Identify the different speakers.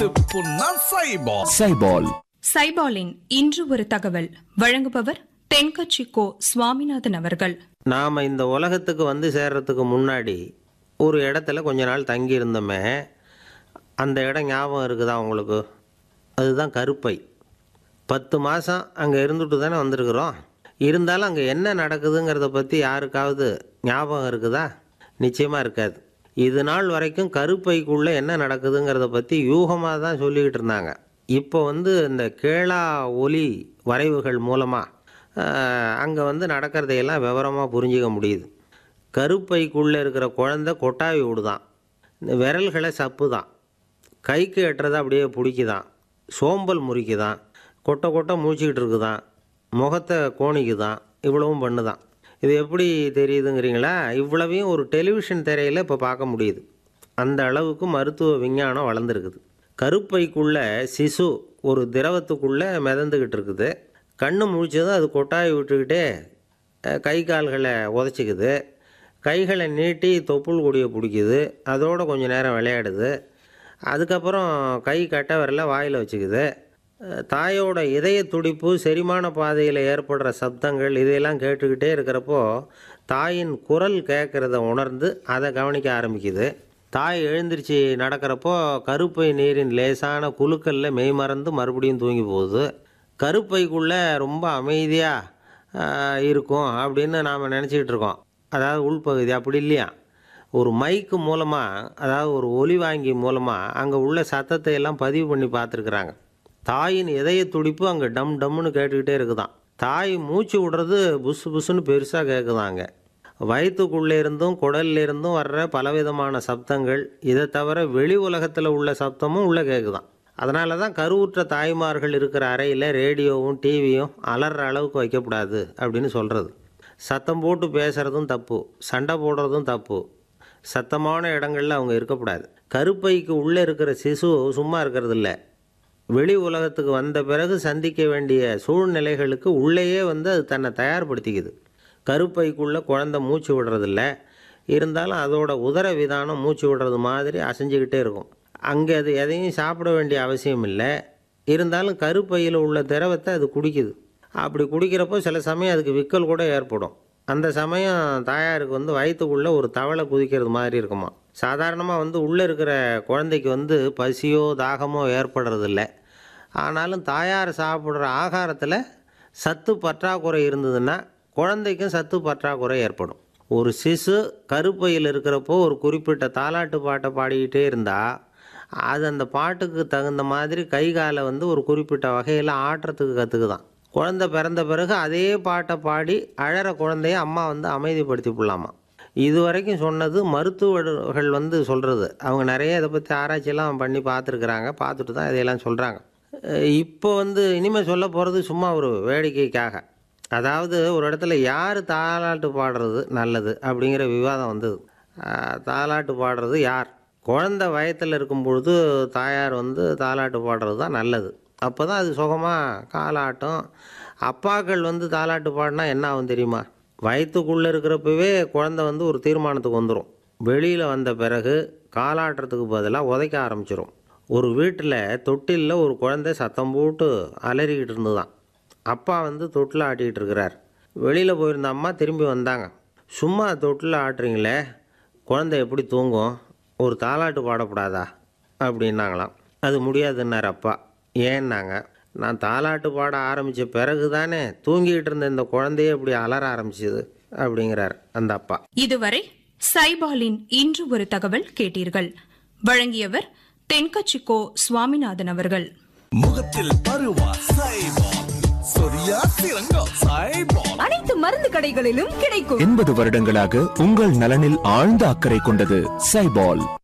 Speaker 1: முத்து புண்ணா சைபால்
Speaker 2: சைபால்
Speaker 3: சைபாலின் இன்று ஒரு தகவல் வழங்குபவர் தென்கட்சி கோ சுவாமிநாதன் அவர்கள்
Speaker 4: நாம் இந்த உலகத்துக்கு வந்து சேர்றதுக்கு முன்னாடி ஒரு இடத்துல கொஞ்ச நாள் தங்கி இருந்தோமே அந்த இடம் ஞாபகம் இருக்குதா உங்களுக்கு அதுதான் கருப்பை பத்து மாதம் அங்கே இருந்துட்டு தானே வந்திருக்கிறோம் இருந்தாலும் அங்கே என்ன நடக்குதுங்கிறத பற்றி யாருக்காவது ஞாபகம் இருக்குதா நிச்சயமாக இருக்காது இது நாள் வரைக்கும் கருப்பைக்குள்ளே என்ன நடக்குதுங்கிறத பற்றி யூகமாக தான் சொல்லிக்கிட்டு இருந்தாங்க இப்போ வந்து இந்த கேளா ஒலி வரைவுகள் மூலமாக அங்கே வந்து நடக்கிறதையெல்லாம் விவரமாக புரிஞ்சிக்க முடியுது கருப்பைக்குள்ளே இருக்கிற குழந்தை கொட்டாவி விடுதான் இந்த விரல்களை சப்பு தான் கைக்கு எட்டுறதை அப்படியே பிடிக்குதான் சோம்பல் முறிக்குதான் கொட்டை கொட்டை மூச்சிக்கிட்டு இருக்குதான் முகத்தை கோணிக்குதான் இவ்வளவும் பண்ணுதான் இது எப்படி தெரியுதுங்கிறீங்களா இவ்வளவையும் ஒரு டெலிவிஷன் திரையில் இப்போ பார்க்க முடியுது அந்த அளவுக்கு மருத்துவ விஞ்ஞானம் வளர்ந்துருக்குது கருப்பைக்குள்ளே சிசு ஒரு திரவத்துக்குள்ளே மிதந்துக்கிட்டு இருக்குது கண்ணு முழிச்சதும் அது கொட்டாய் விட்டுக்கிட்டே அஹ், கை கால்களை உதச்சிக்குது கைகளை நீட்டி தொப்புள் கொடியை பிடிக்குது அதோட கொஞ்சம் நேரம் விளையாடுது அதுக்கப்புறம் கை கட்ட விரல வாயில் வச்சுக்குது அஹ், தாயோட இதய துடிப்பு செரிமான பாதையில் ஏற்படுற சப்தங்கள் இதையெல்லாம் கேட்டுக்கிட்டே இருக்கிறப்போ தாயின் குரல் கேட்குறத உணர்ந்து அதை கவனிக்க ஆரம்பிக்குது தாய் எழுந்திருச்சு நடக்கிறப்போ கருப்பை நீரின் லேசான குலுக்கல்ல மெய்மறந்து மறுபடியும் தூங்கி போகுது கருப்பைக்குள்ளே ரொம்ப அமைதியாக இருக்கும் அப்படின்னு நாம் நினச்சிக்கிட்டு இருக்கோம் அதாவது உள்பகுதி அப்படி இல்லையா ஒரு மைக்கு மூலமாக அதாவது ஒரு ஒலி வாங்கி மூலமாக அங்கே உள்ள சத்தத்தை எல்லாம் பதிவு பண்ணி பார்த்துருக்குறாங்க தாயின் இதய துடிப்பு அங்கே டம் டம்னு கேட்டுக்கிட்டே இருக்குதாம் தாய் மூச்சு விடுறது புசு புசுன்னு பெருசாக கேட்குதாங்க வயிற்றுக்குள்ளே இருந்தும் குடல்ல இருந்தும் வர்ற பலவிதமான சப்தங்கள் இதை தவிர வெளி உலகத்தில் உள்ள சப்தமும் உள்ளே கேட்குதாம் அதனால தான் கருவுற்ற தாய்மார்கள் இருக்கிற அறையில் ரேடியோவும் டிவியும் அலற அளவுக்கு வைக்கக்கூடாது அப்படின்னு சொல்கிறது சத்தம் போட்டு பேசுகிறதும் தப்பு சண்டை போடுறதும் தப்பு சத்தமான இடங்களில் அவங்க இருக்கக்கூடாது கருப்பைக்கு உள்ளே இருக்கிற சிசு சும்மா இருக்கிறது இல்லை வெளி உலகத்துக்கு வந்த பிறகு சந்திக்க வேண்டிய சூழ்நிலைகளுக்கு உள்ளேயே வந்து அது தன்னை தயார்படுத்திக்குது கருப்பைக்குள்ளே குழந்தை மூச்சு விடுறதில்ல இருந்தாலும் அதோட உதர விதானம் மூச்சு விடுறது மாதிரி அசைஞ்சுக்கிட்டே இருக்கும் அங்கே அது எதையும் சாப்பிட வேண்டிய அவசியம் இல்லை இருந்தாலும் கருப்பையில் உள்ள திரவத்தை அது குடிக்குது அப்படி குடிக்கிறப்போ சில சமயம் அதுக்கு விக்கல் கூட ஏற்படும் அந்த சமயம் தாயாருக்கு வந்து வயிற்றுக்குள்ளே ஒரு தவளை குதிக்கிறது மாதிரி இருக்குமா சாதாரணமாக வந்து உள்ளே இருக்கிற குழந்தைக்கு வந்து பசியோ தாகமோ ஏற்படுறதில்ல ஆனாலும் தாயார் சாப்பிட்ற ஆகாரத்தில் சத்து பற்றாக்குறை இருந்ததுன்னா குழந்தைக்கும் சத்து பற்றாக்குறை ஏற்படும் ஒரு சிசு கருப்பையில் இருக்கிறப்போ ஒரு குறிப்பிட்ட தாலாட்டு பாட்டை பாடிக்கிட்டே இருந்தால் அது அந்த பாட்டுக்கு தகுந்த மாதிரி கை காலை வந்து ஒரு குறிப்பிட்ட வகையில் ஆட்டுறதுக்கு கற்றுக்குதான் குழந்தை பிறந்த பிறகு அதே பாட்டை பாடி அழற குழந்தைய அம்மா வந்து அமைதிப்படுத்தி விடலாமா இது வரைக்கும் சொன்னது மருத்துவர்கள் வந்து சொல்கிறது அவங்க நிறைய இதை பற்றி ஆராய்ச்சியெல்லாம் பண்ணி பார்த்துருக்குறாங்க பார்த்துட்டு தான் இதையெல்லாம் சொல்கிறாங்க இப்போ வந்து இனிமேல் சொல்ல போகிறது சும்மா ஒரு வேடிக்கைக்காக அதாவது ஒரு இடத்துல யார் தாலாட்டு பாடுறது நல்லது அப்படிங்கிற விவாதம் வந்தது அஹ், தாலாட்டு பாடுறது யார் குழந்தை வயத்தில் இருக்கும் பொழுது தாயார் வந்து தாலாட்டு பாடுறது தான் நல்லது அப்போ தான் அது சுகமாக காலாட்டம் அப்பாக்கள் வந்து தாலாட்டு பாடினா என்ன ஆகும் தெரியுமா வயிற்றுக்குள்ளே இருக்கிறப்பவே குழந்தை வந்து ஒரு தீர்மானத்துக்கு வந்துடும் வெளியில் வந்த பிறகு காலாட்டுறதுக்கு பதிலாக உதைக்க ஆரம்பிச்சிரும் ஒரு வீட்டில் தொட்டிலில் ஒரு குழந்தை சத்தம் போட்டு அலறிக்கிட்டு இருந்துதான் அப்பா வந்து தொட்டில் ஆட்டிக்கிட்டு இருக்கிறார் வெளியில் போயிருந்த அம்மா திரும்பி வந்தாங்க சும்மா தொட்டில் ஆட்டுறீங்களே குழந்தை எப்படி தூங்கும் ஒரு தாலாட்டு பாடக்கூடாதா அப்படின்னாங்களாம் அது முடியாதுன்னார் அப்பா ஏன்னாங்க நான் தாலாட்டு பாட ஆரம்பித்த பிறகு தானே தூங்கிட்டு இருந்த இந்த குழந்தையே இப்படி அலற ஆரம்பிச்சது அப்படிங்கிறார் அந்த அப்பா
Speaker 3: இதுவரை சைபாலின் இன்று ஒரு தகவல் கேட்டீர்கள் வழங்கியவர் தென்கட்சி கோ சுவாமிநாதன் அவர்கள்
Speaker 1: முகத்தில் பருவா சைபால் சொரியா சிறங்கா சைபால்
Speaker 5: அனைத்து மருந்து கடைகளிலும் கிடைக்கும்
Speaker 2: எண்பது வருடங்களாக உங்கள் நலனில் ஆழ்ந்த அக்கறை கொண்டது சைபால்